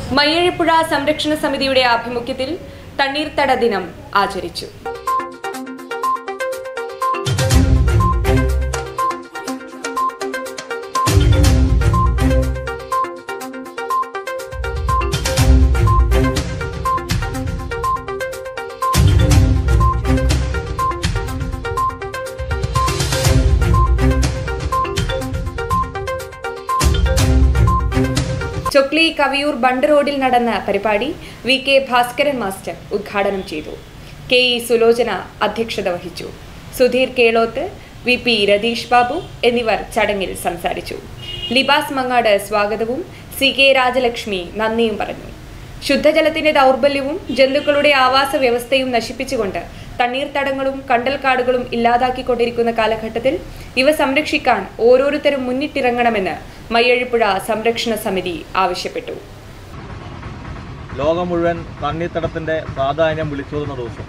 മയ്യഴിപ്പുഴ സംരക്ഷണ സമിതിയുടെ ആഭിമുഖ്യത്തിൽ തണ്ണീർത്തട ദിനം ആചരിച്ചു ചൊക്ലി കവിയൂർ ബണ്ട് റോഡിൽ നടന്ന പരിപാടി വി കെ ഭാസ്കരൻ മാസ്റ്റർ ഉദ്ഘാടനം ചെയ്തു കെ ഇ സുലോചന അധ്യക്ഷത വഹിച്ചു സുധീർ കേളോത്ത് വി പി രതീഷ് ബാബു എന്നിവർ ചടങ്ങിൽ സംസാരിച്ചു ലിബാസ് മങ്ങാട് സ്വാഗതവും സി കെ രാജലക്ഷ്മി നന്ദിയും പറഞ്ഞു ശുദ്ധജലത്തിന്റെ ദൗർബല്യവും ജന്തുക്കളുടെ ആവാസ വ്യവസ്ഥയും നശിപ്പിച്ചുകൊണ്ട് തണ്ണീർത്തടങ്ങളും കണ്ടൽക്കാടുകളും ഇല്ലാതാക്കിക്കൊണ്ടിരിക്കുന്ന കാലഘട്ടത്തിൽ ഇവ സംരക്ഷിക്കാൻ ഓരോരുത്തരും മുന്നിട്ടിറങ്ങണമെന്ന് മയ്യഴിപ്പുഴ സംരക്ഷണ സമിതി ആവശ്യപ്പെട്ടു ലോകം മുഴുവൻ തണ്ണീർത്തടത്തിൻ്റെ പ്രാധാന്യം വിളിച്ചോതുന്ന ദിവസം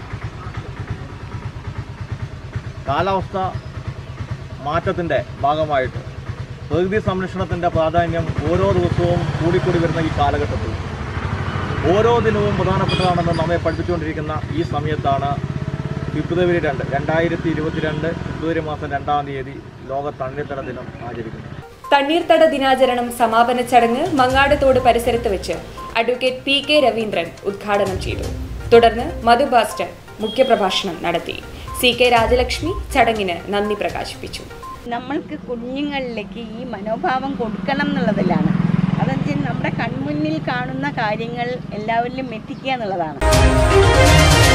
കാലാവസ്ഥ മാറ്റത്തിൻ്റെ ഭാഗമായിട്ട് പ്രകൃതി സംരക്ഷണത്തിൻ്റെ പ്രാധാന്യം ഓരോ ദിവസവും കൂടിക്കൂടി വരുന്ന ഈ കാലഘട്ടത്തിൽ ഓരോ ദിനവും പ്രധാനപ്പെട്ടതാണെന്ന് നമ്മെ പഠിപ്പിച്ചുകൊണ്ടിരിക്കുന്ന ഈ സമയത്താണ് ഫെബ്രുവരി രണ്ട് രണ്ടായിരത്തി ഇരുപത്തിരണ്ട് ഫെബ്രുവരി മാസം രണ്ടാം തീയതി ലോക തണ്ണീർത്തട ദിനം ആചരിക്കുന്നത് തണ്ണീർത്തട ദിനാചരണം സമാപന ചടങ്ങ് മങ്ങാട് തോട് പരിസരത്ത് വെച്ച് അഡ്വക്കേറ്റ് പി കെ രവീന്ദ്രൻ ഉദ്ഘാടനം ചെയ്തു തുടർന്ന് മധു ബാസ്റ്റർ മുഖ്യപ്രഭാഷണം നടത്തി സി കെ രാജലക്ഷ്മി ചടങ്ങിന് നന്ദി പ്രകാശിപ്പിച്ചു നമ്മൾക്ക് കുഞ്ഞുങ്ങളിലേക്ക് ഈ മനോഭാവം കൊടുക്കണം എന്നുള്ളതിലാണ് അതെന്ന് വെച്ചാൽ നമ്മുടെ കൺമുന്നിൽ കാണുന്ന കാര്യങ്ങൾ എല്ലാവരിലും എത്തിക്കുക എന്നുള്ളതാണ്